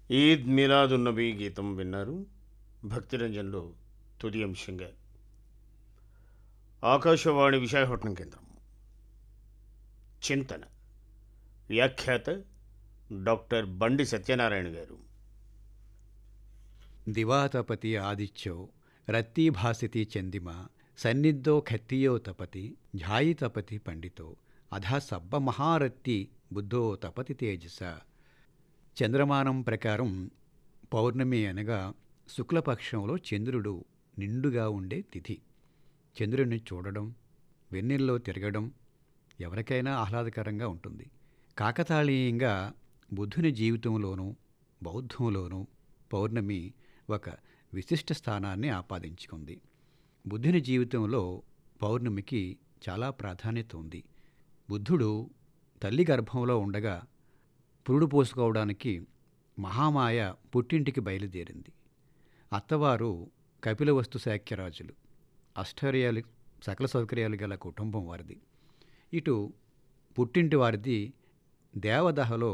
ఈద్ మిలాదున్నబీ గీతం విన్నారు భక్తిరంజన్లో తుది అంశంగా ఆకాశవాణి విశాఖపట్నం కేంద్రం చింతన వ్యాఖ్యాత డాక్టర్ బండి సత్యనారాయణ గారు ದಿವಾತಪತಿ ಆದಿತ್ಯೋ ರತ್ತೀಭಾಸಿತಿ ಚಂದಿಮ ಸನ್ನಿಧೋ ಖತ್ತಿಯೋ ತಪತಿ ಝಾಯಿತಪತಿ పండితో అధ సబ్బ మహారత్తి బుద్ధో తపతి తేజస చంద్రమానం ప్రకారం పౌర్ణమి అనగా శుక్లపక్షంలో చంద్రుడు నిండుగా ఉండే తిథి చంద్రుడిని చూడడం వెన్నెల్లో తిరగడం ఎవరికైనా ఆహ్లాదకరంగా ఉంటుంది కాకతాళీయంగా బుద్ధుని జీవితంలోనూ బౌద్ధంలోనూ పౌర్ణమి ఒక విశిష్ట స్థానాన్ని ఆపాదించుకుంది బుద్ధుని జీవితంలో పౌర్ణమికి చాలా ప్రాధాన్యత ఉంది బుద్ధుడు తల్లి గర్భంలో ఉండగా పురుడు పోసుకోవడానికి మహామాయ పుట్టింటికి బయలుదేరింది అత్తవారు కపిలవస్తు శాక్యరాజులు అష్టర్యాలు సకల సౌకర్యాలు గల కుటుంబం వారిది ఇటు పుట్టింటి వారిది దేవదహలో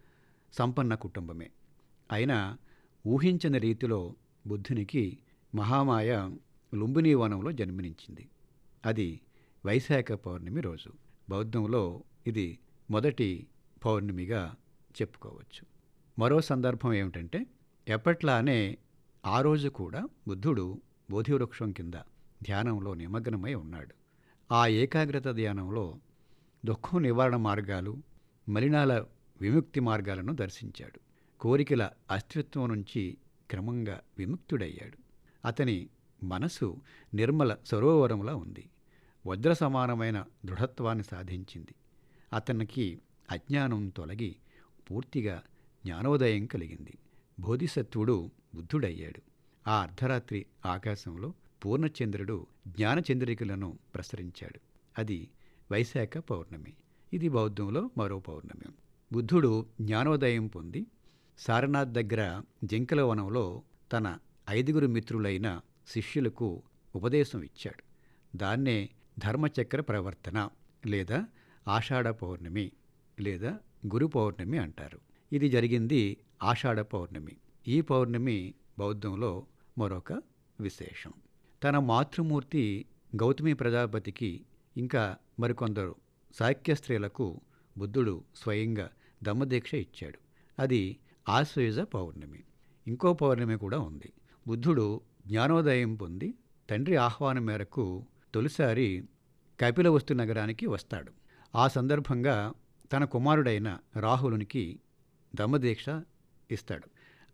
సంపన్న కుటుంబమే అయినా ఊహించని రీతిలో బుద్ధునికి మహామాయ లుంబిని వనంలో జన్మనించింది అది వైశాఖ పౌర్ణమి రోజు బౌద్ధంలో ఇది మొదటి పౌర్ణమిగా చెప్పుకోవచ్చు మరో సందర్భం ఏమిటంటే ఎప్పట్లానే ఆ రోజు కూడా బుద్ధుడు బోధివృక్షం కింద ధ్యానంలో నిమగ్నమై ఉన్నాడు ఆ ఏకాగ్రత ధ్యానంలో దుఃఖం నివారణ మార్గాలు మలినాల విముక్తి మార్గాలను దర్శించాడు కోరికల అస్తిత్వం నుంచి క్రమంగా విముక్తుడయ్యాడు అతని మనసు నిర్మల సరోవరంలా ఉంది వజ్ర సమానమైన దృఢత్వాన్ని సాధించింది అతనికి అజ్ఞానం తొలగి పూర్తిగా జ్ఞానోదయం కలిగింది బోధిసత్వుడు బుద్ధుడయ్యాడు ఆ అర్ధరాత్రి ఆకాశంలో పూర్ణచంద్రుడు జ్ఞానచంద్రికలను ప్రసరించాడు అది వైశాఖ పౌర్ణమి ఇది బౌద్ధంలో మరో పౌర్ణమి బుద్ధుడు జ్ఞానోదయం పొంది సారనాథ్ దగ్గర జింకల వనంలో తన ఐదుగురు మిత్రులైన శిష్యులకు ఉపదేశం ఇచ్చాడు దాన్నే ధర్మచక్ర ప్రవర్తన లేదా ఆషాఢ పౌర్ణమి లేదా గురు పౌర్ణమి అంటారు ఇది జరిగింది ఆషాఢ పౌర్ణమి ఈ పౌర్ణమి బౌద్ధంలో మరొక విశేషం తన మాతృమూర్తి గౌతమి ప్రజాపతికి ఇంకా మరికొందరు సాఖ్య స్త్రీలకు బుద్ధుడు స్వయంగా దమ్మదీక్ష ఇచ్చాడు అది ఆశ్వయుజ పౌర్ణమి ఇంకో పౌర్ణమి కూడా ఉంది బుద్ధుడు జ్ఞానోదయం పొంది తండ్రి ఆహ్వానం మేరకు తొలిసారి కపిలవస్తు నగరానికి వస్తాడు ఆ సందర్భంగా తన కుమారుడైన రాహులునికి దమ్మదీక్ష ఇస్తాడు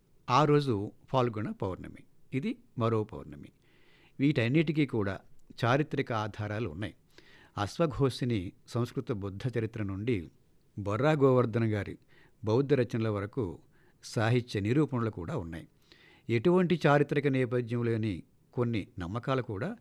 ఆ రోజు పాల్గొన పౌర్ణమి ఇది మరో పౌర్ణమి వీటన్నిటికీ కూడా చారిత్రక ఆధారాలు ఉన్నాయి అశ్వఘోషిని సంస్కృత బుద్ధ చరిత్ర నుండి బొర్రా గోవర్ధన గారి బౌద్ధ రచనల వరకు సాహిత్య నిరూపణలు కూడా ఉన్నాయి ఎటువంటి చారిత్రక నేపథ్యం లేని కొన్ని నమ్మకాలు కూడా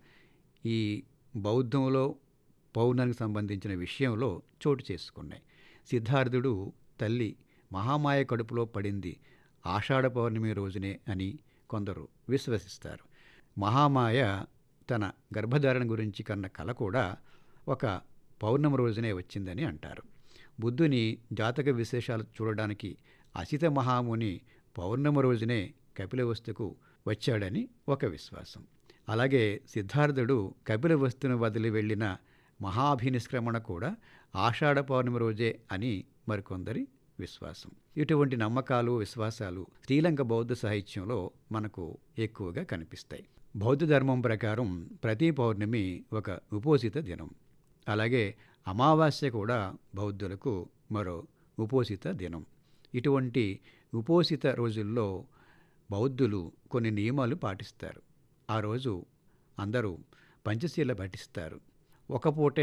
ఈ బౌద్ధంలో పౌర్ణానికి సంబంధించిన విషయంలో చోటు చేసుకున్నాయి సిద్ధార్థుడు తల్లి మహామాయ కడుపులో పడింది ఆషాఢ పౌర్ణమి రోజునే అని కొందరు విశ్వసిస్తారు మహామాయ తన గర్భధారణ గురించి కన్న కల కూడా ఒక పౌర్ణమి రోజునే వచ్చిందని అంటారు బుద్ధుని జాతక విశేషాలు చూడడానికి అసిత మహాముని పౌర్ణమి రోజునే కపిలవస్తుకు వచ్చాడని ఒక విశ్వాసం అలాగే సిద్ధార్థుడు కపిలవస్తును వదిలి వెళ్ళిన మహాభినిష్క్రమణ కూడా ఆషాఢ పౌర్ణమి రోజే అని మరికొందరి విశ్వాసం ఇటువంటి నమ్మకాలు విశ్వాసాలు శ్రీలంక బౌద్ధ సాహిత్యంలో మనకు ఎక్కువగా కనిపిస్తాయి బౌద్ధ ధర్మం ప్రకారం ప్రతి పౌర్ణమి ఒక ఉపోసిత దినం అలాగే అమావాస్య కూడా బౌద్ధులకు మరో ఉపోసిత దినం ఇటువంటి ఉపోసిత రోజుల్లో బౌద్ధులు కొన్ని నియమాలు పాటిస్తారు ఆ రోజు అందరూ పంచశీల పఠిస్తారు ఒక పూటే